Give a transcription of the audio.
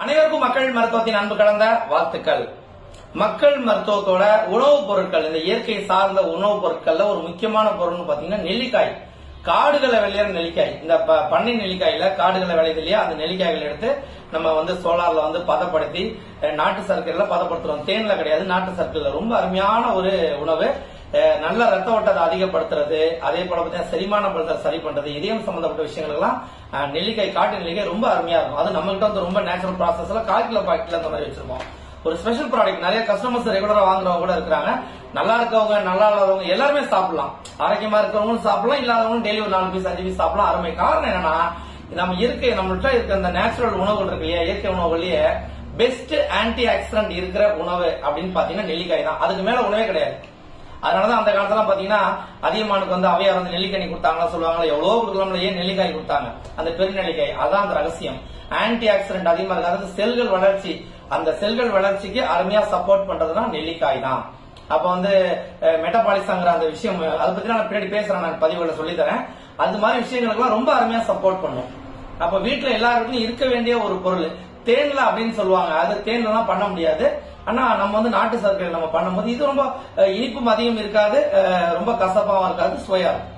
அனைவருக்கும் மக்கள் மருத்துவத்தின் அன்பு கலந்த வாழ்த்துக்கள் மக்கள் மருத்துவத்தோட உணவுப் பொருட்கள் இந்த இயற்கை சார்ந்த உணவுப் பொருட்கள்ல ஒரு முக்கியமான பொருள்னு பாத்தீங்கன்னா நெல்லிக்காய் காடுகளை விளையிற நெல்லிக்காய் இந்த ப- பண்ணை நெல்லிக்காயில காடுகளை விளையுது இல்லையா அந்த நெல்லிக்காய்களை எடுத்து நம்ம வந்து சோலார்ல வந்து பதப்படுத்தி அஹ், நாட்டு சர்க்கரையில பதப்படுத்துறோம் தேன்ல கிடையாது நாட்டு சர்க்கரையில ரொம்ப அருமையான ஒரு உணவு அஹ், நல்ல ரத்த ஓட்டத்தை அதிகப்படுத்துறது அதே போல பார்த்தீங்கன்னா செரிமானப்படுத்த சரி பண்றது இதயம் சம்பந்தப்பட்ட விஷயங்களுக்கெல்லாம் அஹ், நெல்லிக்காய் காட்டு நெல்லிக்காய் ரொம்ப அருமையா இருக்கும் அது நம்மகிட்ட வந்து ரொம்ப நேச்சுரல் ப்ராசஸ்ல கால் கிலோ பாக்கெட்ல அந்த மாதிரி வச்சிருப்போம் ஒரு ஸ்பெஷல் ப்ராடக்ட் நிறைய கஸ்டமர்ஸ் ரெகுலரா வாங்குறவங்க கூட இருக்கிறாங்க நல்லா இருக்கவங்க நல்லா இல்லாதவங்க எல்லாருமே சாப்பிடலாம் ஆரோக்கியமா இருக்கிறவங்களும் சாப்பிடலாம் இல்லாதவங்களும் டெய்லி ஒரு நாலு பீஸ் அஞ்சு பீஸ் சாப்பிடலாம் அருமை காரணம் என்னன்னா நம்ம இயற்கை நம்மள்ட்ட இருக்க இந்த நேச்சுரல் உணவுகள் இருக்கு இல்லையா இயற்கை உணவுகள்லயே பெஸ்ட் ஆன்டி ஆக்சிடென்ட் இருக்கிற உணவு அப்படின்னு பாத்தீங்கன்னா நெல்லிக்காய் தான் அதுக்கு மேல உணவே கிடையாது அதனாலதான் அந்த காலத்துல பாத்தீங்கன்னா அதிகமானுக்கு வந்து அவையார் வந்து நெல்லிக்கனி கொடுத்தாங்களா சொல்லுவாங்களா எவ்வளவு கொடுக்கலாம்ல ஏன் நெல்லிக்காய் கொடுத்தாங்க அந்த பெருநெல்லிக்காய் அதான் அந்த ரகசியம் ஆன்டி ஆக்சிடென்ட் அதிகமா இருக்கு அதாவது செல்கள் வளர்ச்சி அந்த செல்கள் வளர்ச்சிக்கு அருமையா சப்போர்ட் பண்றதுனா நெல்லிக்காய் தான் அப்ப வந்து மெட்டபாலிசங்கிற அந்த விஷயம் அதை பத்தி நான் பின்னாடி பேசுறேன் நான் பதிவுகளை சொல்லி தரேன் அது மாதிரி விஷயங்களுக்கெல்லாம் ரொம்ப அருமையா சப்போர்ட் பண்ணும் அப்ப வீட்டுல எல்லாருக்கும் இருக்க வேண்டிய ஒரு பொருள் தேன்ல அப்படின்னு சொல்லுவாங்க அது தேன்ல எல்லாம் பண்ண முடியாது ஆனா நம்ம வந்து நாட்டு சர்க்கரை நம்ம பண்ணும்போது இது ரொம்ப அஹ், இனிப்பும் அதிகம் இருக்காது அஹ், ரொம்ப கசப்பாவும் இருக்காது சுவையா இருக்கும்